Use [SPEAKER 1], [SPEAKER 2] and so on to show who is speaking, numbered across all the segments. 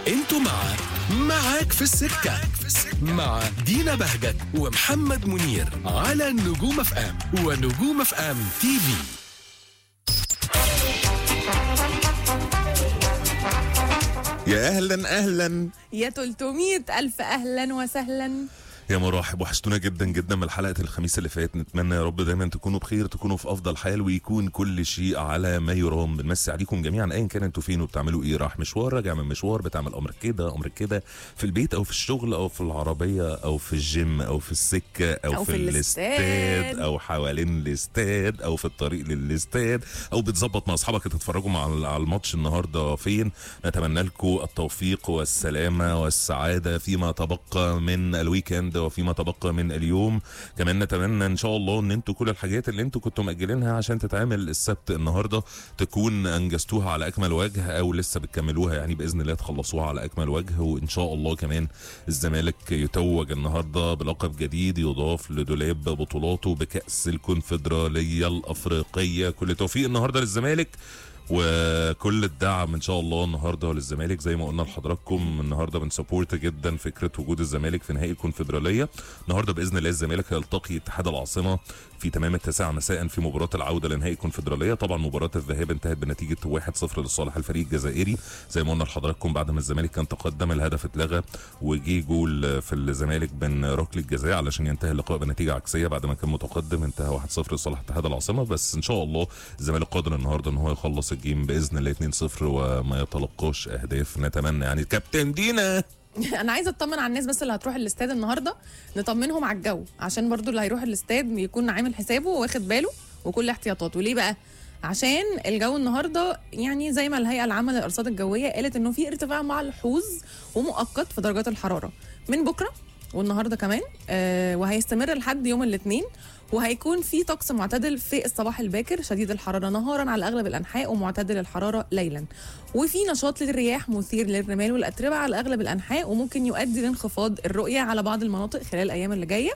[SPEAKER 1] انتوا مع معاك في السكة مع دينا بهجت ومحمد منير على نجوم اف ام ونجوم اف ام تي في
[SPEAKER 2] يا اهلا اهلا
[SPEAKER 3] يا 300 ألف أهلا وسهلا
[SPEAKER 2] يا مراحب وحشتونا جدا جدا من حلقه الخميس اللي فات نتمنى يا رب دايما تكونوا بخير تكونوا في افضل حال ويكون كل شيء على ما يرام بنمسي عليكم جميعا ايا كان انتوا فين وبتعملوا ايه راح مشوار راجع من مشوار بتعمل امر كده امر كده في البيت او في الشغل او في العربيه او في الجيم او في السكه او,
[SPEAKER 3] أو
[SPEAKER 2] في,
[SPEAKER 3] في
[SPEAKER 2] الاستاد
[SPEAKER 3] الاستاد.
[SPEAKER 2] او حوالين الاستاد او في الطريق للاستاد او بتظبط مع اصحابك تتفرجوا مع على الماتش النهارده فين نتمنى لكم التوفيق والسلامه والسعاده فيما تبقى من الويكند وفيما تبقى من اليوم كمان نتمنى ان شاء الله ان انتوا كل الحاجات اللي انتوا كنتوا مأجلينها عشان تتعمل السبت النهارده تكون انجزتوها على اكمل وجه او لسه بتكملوها يعني باذن الله تخلصوها على اكمل وجه وان شاء الله كمان الزمالك يتوج النهارده بلقب جديد يضاف لدولاب بطولاته بكأس الكونفدراليه الافريقيه كل توفيق النهارده للزمالك وكل الدعم ان شاء الله النهارده للزمالك زي ما قلنا لحضراتكم النهارده بنسبورت جدا فكره وجود الزمالك في نهائي الكونفدراليه النهارده باذن الله الزمالك هيلتقي اتحاد العاصمه في تمام التاسعة مساء في مباراة العودة لنهائي الكونفدرالية طبعا مباراة الذهاب انتهت بنتيجة 1-0 لصالح الفريق الجزائري زي ما قلنا لحضراتكم بعد ما الزمالك كان تقدم الهدف اتلغى وجي جول في الزمالك بين ركلة جزاء علشان ينتهي اللقاء بنتيجة عكسية بعد ما كان متقدم انتهى 1-0 لصالح اتحاد العاصمة بس ان شاء الله الزمالك قادر النهارده ان هو يخلص الجيم باذن الله 2-0 وما يتلقاش اهداف نتمنى يعني كابتن دينا
[SPEAKER 3] أنا عايزة أطمن على الناس بس اللي هتروح الاستاد النهاردة نطمنهم على الجو عشان برضو اللي هيروح الاستاد يكون عامل حسابه واخد باله وكل احتياطاته ليه بقى؟ عشان الجو النهارده يعني زي ما الهيئه العامه للارصاد الجويه قالت انه في ارتفاع ملحوظ ومؤقت في درجات الحراره من بكره والنهارده كمان آه وهيستمر لحد يوم الاثنين وهيكون في طقس معتدل في الصباح الباكر شديد الحراره نهارا على اغلب الانحاء ومعتدل الحراره ليلا وفي نشاط للرياح مثير للرمال والاتربه على اغلب الانحاء وممكن يؤدي لانخفاض الرؤيه على بعض المناطق خلال الايام اللي جايه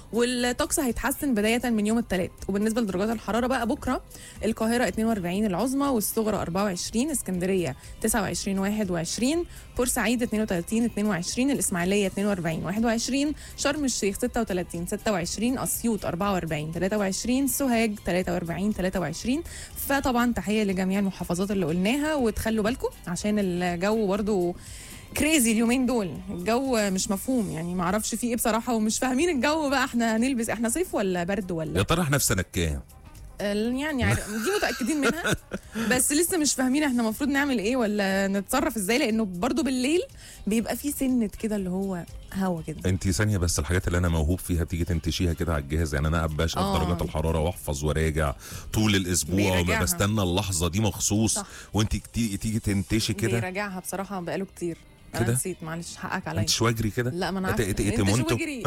[SPEAKER 3] والطقس هيتحسن بدايه من يوم الثلاث وبالنسبه لدرجات الحراره بقى بكره القاهره 42 العظمى والصغرى 24 اسكندريه 29 21 بورسعيد 32 22 الاسماعيليه 42 21 شرم الشيخ 36 26 اسيوط 44 23 سوهاج 43 23 فطبعا تحيه لجميع المحافظات اللي قلناها وتخلوا بالكم عشان الجو برضو كريزي اليومين دول الجو مش مفهوم يعني ما اعرفش فيه ايه بصراحه ومش فاهمين الجو بقى احنا هنلبس احنا صيف ولا برد ولا
[SPEAKER 2] يا ترى احنا في سنه كام
[SPEAKER 3] ال- يعني عارف- دي متاكدين منها بس لسه مش فاهمين احنا المفروض نعمل ايه ولا نتصرف ازاي لانه برضو بالليل بيبقى فيه سنه كده اللي هو هوا كده
[SPEAKER 2] انت ثانيه بس الحاجات اللي انا موهوب فيها بتيجي تنتشيها كده على الجهاز يعني انا قاعد بشقى
[SPEAKER 3] آه.
[SPEAKER 2] درجات الحراره واحفظ وراجع طول الاسبوع وما
[SPEAKER 3] بيراجعها.
[SPEAKER 2] بستنى اللحظه دي مخصوص
[SPEAKER 3] صح.
[SPEAKER 2] وانت تيجي تيجي تنتشي كده
[SPEAKER 3] بيراجعها بصراحه بقاله كتير انا
[SPEAKER 2] كده؟
[SPEAKER 3] نسيت معلش حقك عليا
[SPEAKER 2] انت شواجري كده
[SPEAKER 3] لا ما انا
[SPEAKER 2] ات-
[SPEAKER 3] عارفه
[SPEAKER 2] ات- ات-
[SPEAKER 3] انت
[SPEAKER 2] مونتو.
[SPEAKER 3] شوجري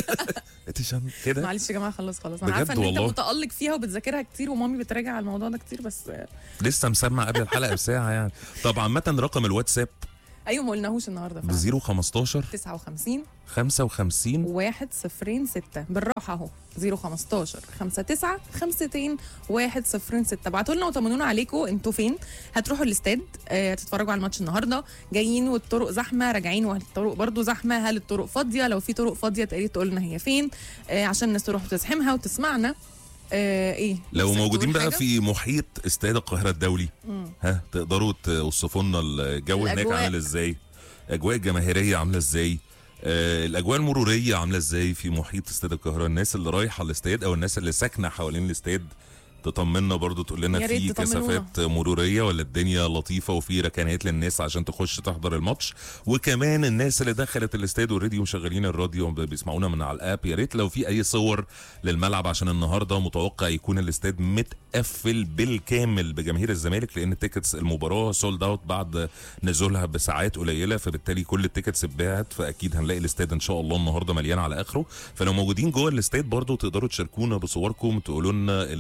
[SPEAKER 2] انت شام كده
[SPEAKER 3] معلش يا جماعه خلص خلاص انا
[SPEAKER 2] بجد
[SPEAKER 3] عارفه ان انت
[SPEAKER 2] والله.
[SPEAKER 3] متالق فيها وبتذاكرها كتير ومامي بتراجع على الموضوع ده كتير بس
[SPEAKER 2] لسه مسمع قبل الحلقه بساعه يعني طب عامه رقم الواتساب
[SPEAKER 3] ايوه ما قلناهوش النهارده
[SPEAKER 2] ب
[SPEAKER 3] فعلا
[SPEAKER 2] 015
[SPEAKER 3] 59
[SPEAKER 2] 55
[SPEAKER 3] واحد صفرين ستة بالراحة اهو 015 59 52 واحد صفرين ستة ابعتوا لنا وطمنونا عليكم انتوا فين هتروحوا الاستاد آه، هتتفرجوا على الماتش النهارده جايين والطرق زحمه راجعين والطرق برضو زحمه هل الطرق فاضيه لو في طرق فاضيه تقريبا تقول لنا هي فين آه، عشان الناس تروح تزحمها وتسمعنا آه ايه
[SPEAKER 2] لو
[SPEAKER 3] نفسك
[SPEAKER 2] موجودين
[SPEAKER 3] تقول
[SPEAKER 2] بقى
[SPEAKER 3] حاجة؟
[SPEAKER 2] في محيط استاد القاهره الدولي ها تقدروا توصفوا لنا الجو هناك
[SPEAKER 3] الأجواء.
[SPEAKER 2] عامل ازاي الاجواء الجماهيريه عامله ازاي آه الاجواء المروريه عامله ازاي في محيط استاد القاهره الناس اللي رايحه الاستاد او الناس اللي ساكنه حوالين الاستاد تطمنا برضو تقول لنا
[SPEAKER 3] يا ريت
[SPEAKER 2] في
[SPEAKER 3] تطمنونا.
[SPEAKER 2] كثافات مروريه ولا الدنيا لطيفه وفي ركنات للناس عشان تخش تحضر الماتش وكمان الناس اللي دخلت الاستاد اوريدي ومشغلين الراديو بيسمعونا من على الاب يا ريت لو في اي صور للملعب عشان النهارده متوقع يكون الاستاد متقفل بالكامل بجماهير الزمالك لان تيكتس المباراه سولد اوت بعد نزولها بساعات قليله فبالتالي كل التيكتس اتباعت فاكيد هنلاقي الاستاد ان شاء الله النهارده مليان على اخره فلو موجودين جوه الاستاد برضو تقدروا تشاركونا بصوركم تقولوا لنا العدد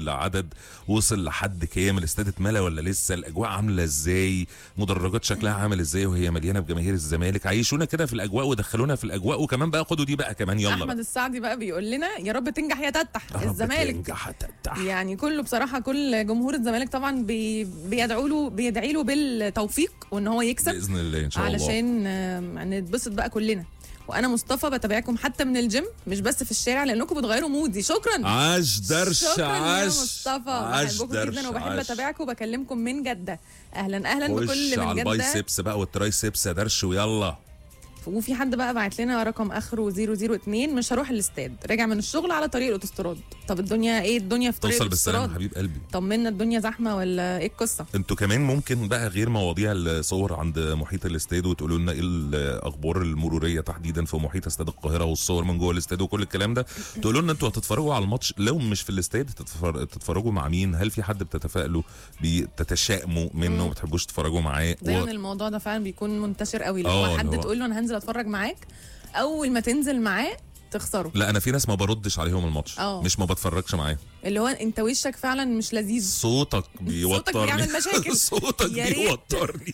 [SPEAKER 2] الاستاد وصل لحد كام الاستاد اتملى ولا لسه الاجواء عامله ازاي مدرجات شكلها عامل ازاي وهي مليانه بجماهير الزمالك عيشونا كده في الاجواء ودخلونا في الاجواء وكمان بقى خدوا دي بقى كمان يلا
[SPEAKER 3] احمد
[SPEAKER 2] بقى
[SPEAKER 3] السعدي بقى بيقول لنا يا رب تنجح يا تتح
[SPEAKER 2] يا رب
[SPEAKER 3] الزمالك
[SPEAKER 2] تنجح تتح.
[SPEAKER 3] يعني كله بصراحه كل جمهور الزمالك طبعا بي بيدعوا له بيدعي له بالتوفيق وان هو يكسب
[SPEAKER 2] باذن الله ان شاء الله
[SPEAKER 3] علشان آم، نتبسط بقى كلنا وانا مصطفى بتابعكم حتى من الجيم مش بس في الشارع لانكم بتغيروا مودي شكرا
[SPEAKER 2] عاش درش
[SPEAKER 3] شكرا يا
[SPEAKER 2] عاش
[SPEAKER 3] مصطفى
[SPEAKER 2] عاش
[SPEAKER 3] بحبكم
[SPEAKER 2] درش
[SPEAKER 3] جدا وبحب
[SPEAKER 2] عاش.
[SPEAKER 3] اتابعكم وبكلمكم من جده اهلا اهلا بكل
[SPEAKER 2] خش
[SPEAKER 3] من
[SPEAKER 2] على
[SPEAKER 3] جده
[SPEAKER 2] البايسبس بقى والترايسبس يا درش ويلا
[SPEAKER 3] وفي حد بقى بعت لنا رقم اخره 002 مش هروح الاستاد راجع من الشغل على طريق الاوتوستراد طب الدنيا ايه الدنيا في طريق
[SPEAKER 2] توصل بالسلامه
[SPEAKER 3] الاوتوستراد
[SPEAKER 2] حبيب قلبي
[SPEAKER 3] طمنا الدنيا زحمه ولا ايه القصه
[SPEAKER 2] انتوا كمان ممكن بقى غير مواضيع الصور عند محيط الاستاد وتقولوا لنا ايه الاخبار المروريه تحديدا في محيط استاد القاهره والصور من جوه الاستاد وكل الكلام ده تقولوا لنا انتوا هتتفرجوا على الماتش لو مش في الاستاد تتفر- تتفرجوا مع مين هل في حد بتتفائلوا بتتشائموا منه وما بتحبوش تتفرجوا معاه
[SPEAKER 3] دايما
[SPEAKER 2] و-
[SPEAKER 3] الموضوع ده فعلا بيكون منتشر قوي لو
[SPEAKER 2] اه،
[SPEAKER 3] هو حد
[SPEAKER 2] اللي هو-
[SPEAKER 3] تقول له انا هنزل اتفرج معاك اول ما تنزل معاه تخسره
[SPEAKER 2] لا انا في ناس ما بردش عليهم الماتش
[SPEAKER 3] اه.
[SPEAKER 2] مش ما بتفرجش معاه
[SPEAKER 3] اللي هو انت وشك فعلا مش لذيذ
[SPEAKER 2] صوتك بيوترني
[SPEAKER 3] بيعمل مشاكل.
[SPEAKER 2] صوتك
[SPEAKER 3] يا ريت.
[SPEAKER 2] بيوترني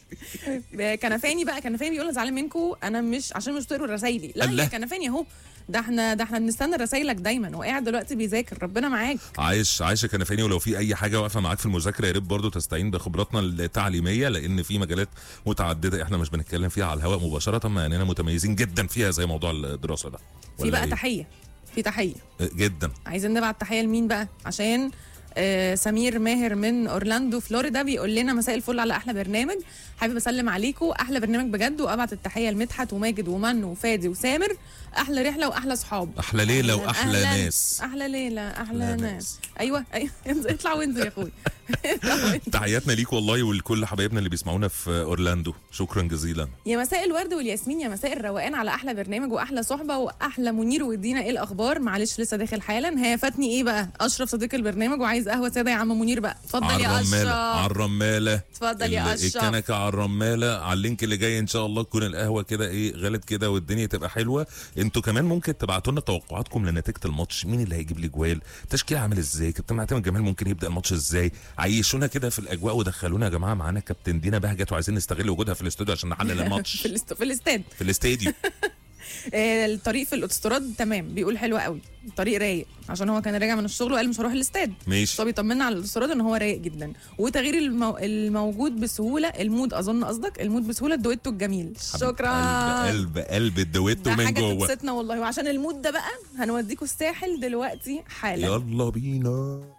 [SPEAKER 3] كنفاني بقى كنفاني بيقول زعلان منكم انا مش عشان مش بتقروا رسايلي لا
[SPEAKER 2] الله.
[SPEAKER 3] يا كنفاني اهو ده احنا ده احنا بنستنى رسايلك دايما وقاعد دلوقتي بيذاكر ربنا معاك
[SPEAKER 2] عايش عايش يا كنفاني ولو في اي حاجه واقفه معاك في المذاكره يا ريت برضه تستعين بخبراتنا التعليميه لان في مجالات متعدده احنا مش بنتكلم فيها على الهواء مباشره مع اننا متميزين جدا فيها زي موضوع الدراسه ده
[SPEAKER 3] في
[SPEAKER 2] ولا
[SPEAKER 3] بقى
[SPEAKER 2] إيه؟
[SPEAKER 3] تحيه في تحيه
[SPEAKER 2] جدا
[SPEAKER 3] عايزين نبعت تحيه لمين بقى عشان آه سمير ماهر من اورلاندو فلوريدا بيقول لنا مساء الفل على احلى برنامج حابب اسلم عليكم احلى برنامج بجد وابعت التحيه لمدحت وماجد ومن وفادي وسامر احلى رحله واحلى صحاب
[SPEAKER 2] احلى ليله
[SPEAKER 3] أهلاً،
[SPEAKER 2] واحلى
[SPEAKER 3] أهلاً.
[SPEAKER 2] ناس
[SPEAKER 3] احلى ليله احلى
[SPEAKER 2] أحلى
[SPEAKER 3] ناس
[SPEAKER 2] ناس.
[SPEAKER 3] ايوه ايوه اطلع وانزل يا اخوي اطلع وانزل.
[SPEAKER 2] تحياتنا ليك والله ولكل حبايبنا اللي بيسمعونا في اورلاندو شكرا جزيلا
[SPEAKER 3] يا مساء الورد والياسمين يا مساء الروقان على احلى برنامج واحلى صحبه واحلى منير وادينا ايه الاخبار معلش لسه داخل حالا هي فاتني ايه بقى اشرف صديق البرنامج وعايز قهوه ساده يا عم منير بقى اتفضل
[SPEAKER 2] على
[SPEAKER 3] يا
[SPEAKER 2] الرماله على
[SPEAKER 3] اشرف
[SPEAKER 2] الرماله
[SPEAKER 3] اتفضل يا
[SPEAKER 2] ال-
[SPEAKER 3] اشرف
[SPEAKER 2] الكنكه على الرماله على اللينك اللي جاي ان شاء الله تكون القهوه كده ايه غلت كده والدنيا تبقى حلوه انتوا كمان ممكن تبعتوا لنا توقعاتكم لنتيجه الماتش مين اللي هيجيب لي جوال تشكيل عامل ازاي كابتن معتمد جمال ممكن يبدا الماتش ازاي عيشونا كده في الاجواء ودخلونا يا جماعه معانا كابتن دينا بهجت وعايزين نستغل وجودها في الاستوديو عشان نحلل الماتش
[SPEAKER 3] في, الاست... في الاستاد
[SPEAKER 2] في الاستاديو
[SPEAKER 3] آه الطريق في الاوتوستراد تمام بيقول حلو قوي الطريق رايق عشان هو كان راجع من الشغل وقال مش هروح الاستاد
[SPEAKER 2] ماشي
[SPEAKER 3] طب بيطمنا على الاوتوستراد ان هو رايق جدا وتغيير المو... الموجود بسهوله المود اظن قصدك المود بسهوله الدويتو الجميل شكرا
[SPEAKER 2] قلب قلب قلب الدويتو
[SPEAKER 3] ده
[SPEAKER 2] من
[SPEAKER 3] حاجه
[SPEAKER 2] جوه
[SPEAKER 3] تبسطنا والله وعشان المود ده بقى هنوديكم الساحل دلوقتي حالا
[SPEAKER 2] يلا بينا